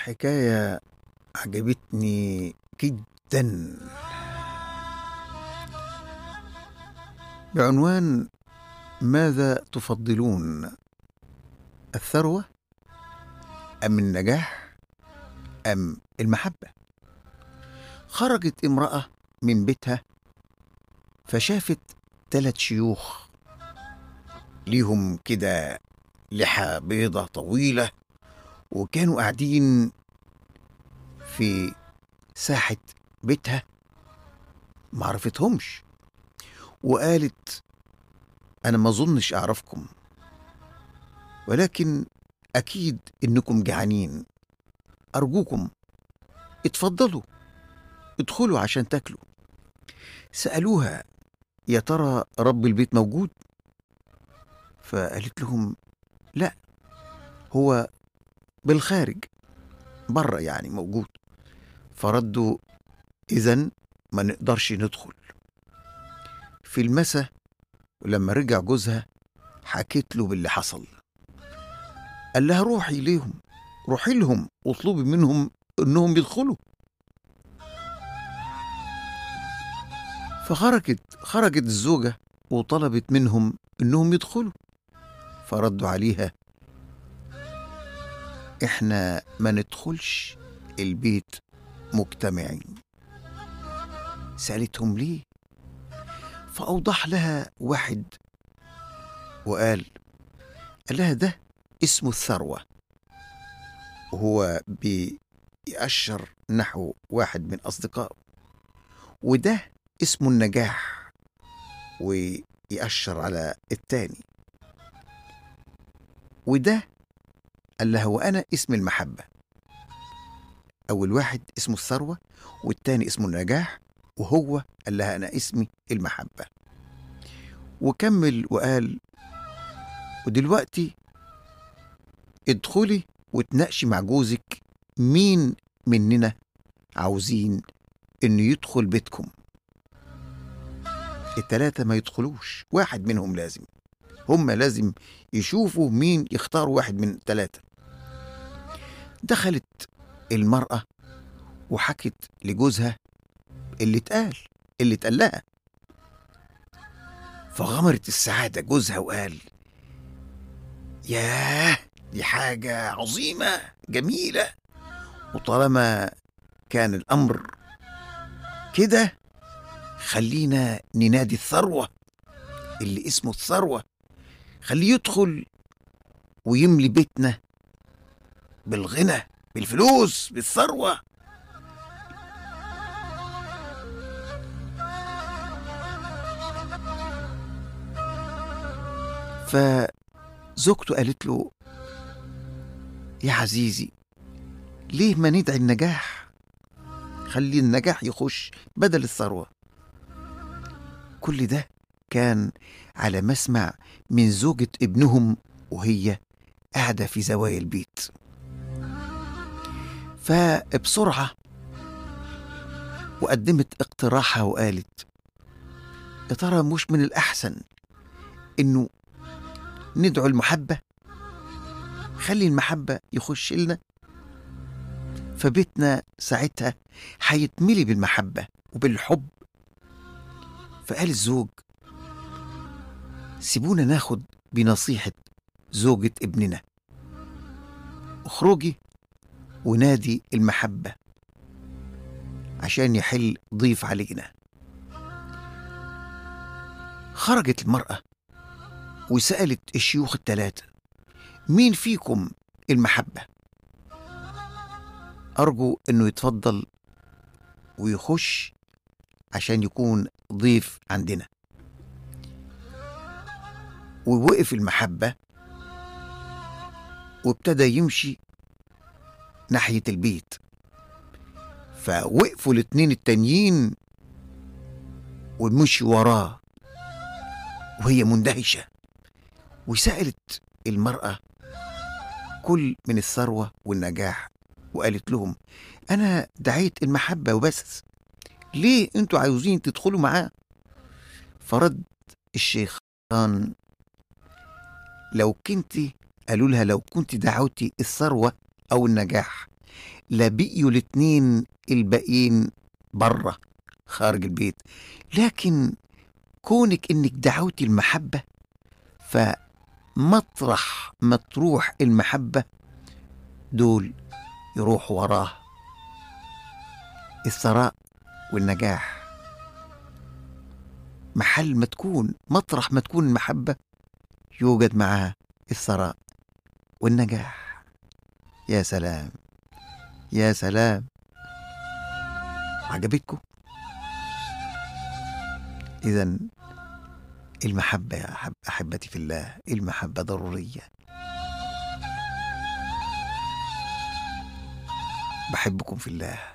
حكاية عجبتني جدا بعنوان ماذا تفضلون الثروة أم النجاح أم المحبة خرجت امرأة من بيتها فشافت ثلاث شيوخ ليهم كده لحى بيضة طويلة وكانوا قاعدين في ساحة بيتها معرفتهمش وقالت أنا ما أظنش أعرفكم ولكن أكيد إنكم جعانين أرجوكم اتفضلوا ادخلوا عشان تاكلوا سألوها يا ترى رب البيت موجود فقالت لهم لا هو بالخارج بره يعني موجود فردوا إذا ما نقدرش ندخل في المسا ولما رجع جوزها حكيت له باللي حصل قال لها روحي ليهم روحي لهم واطلبي منهم انهم يدخلوا فخرجت خرجت الزوجة وطلبت منهم انهم يدخلوا فردوا عليها احنا ما ندخلش البيت مجتمعين سألتهم ليه فأوضح لها واحد وقال قال لها ده اسمه الثروة وهو بيأشر نحو واحد من أصدقائه وده اسمه النجاح ويأشر على التاني وده قال لها وأنا اسم المحبة أول واحد اسمه الثروة والتاني اسمه النجاح وهو قال لها أنا اسمي المحبة وكمل وقال ودلوقتي ادخلي وتناقشي مع جوزك مين مننا عاوزين انه يدخل بيتكم التلاتة ما يدخلوش واحد منهم لازم هم لازم يشوفوا مين يختاروا واحد من التلاتة دخلت المرأة وحكت لجوزها اللي اتقال اللي اتقال لها فغمرت السعادة جوزها وقال ياه دي حاجة عظيمة جميلة وطالما كان الأمر كده خلينا ننادي الثروة اللي اسمه الثروة خليه يدخل ويملي بيتنا بالغنى بالفلوس بالثروة فزوجته قالت له يا عزيزي ليه ما ندعي النجاح خلي النجاح يخش بدل الثروة كل ده كان على مسمع من زوجة ابنهم وهي قاعدة في زوايا البيت فبسرعة وقدمت اقتراحها وقالت يا ترى مش من الأحسن إنه ندعو المحبة خلي المحبة يخش لنا فبيتنا ساعتها هيتملي بالمحبة وبالحب فقال الزوج سيبونا ناخد بنصيحة زوجة ابننا اخرجي ونادي المحبة عشان يحل ضيف علينا خرجت المرأة وسألت الشيوخ التلاتة مين فيكم المحبة أرجو إنه يتفضل ويخش عشان يكون ضيف عندنا ووقف المحبة وابتدى يمشي ناحية البيت فوقفوا الاتنين التانيين ومشي وراه وهي مندهشة وسألت المرأة كل من الثروة والنجاح وقالت لهم أنا دعيت المحبة وبس ليه أنتوا عاوزين تدخلوا معاه فرد الشيخان لو كنت قالوا لها لو كنت دعوتي الثروة أو النجاح لا بقيوا الاتنين الباقيين بره خارج البيت لكن كونك انك دعوتي المحبة فمطرح ما تروح المحبة دول يروحوا وراه الثراء والنجاح محل ما تكون مطرح ما تكون المحبة يوجد معها الثراء والنجاح يا سلام يا سلام عجبتكم إذا المحبة يا أحب أحبتي في الله المحبة ضرورية بحبكم في الله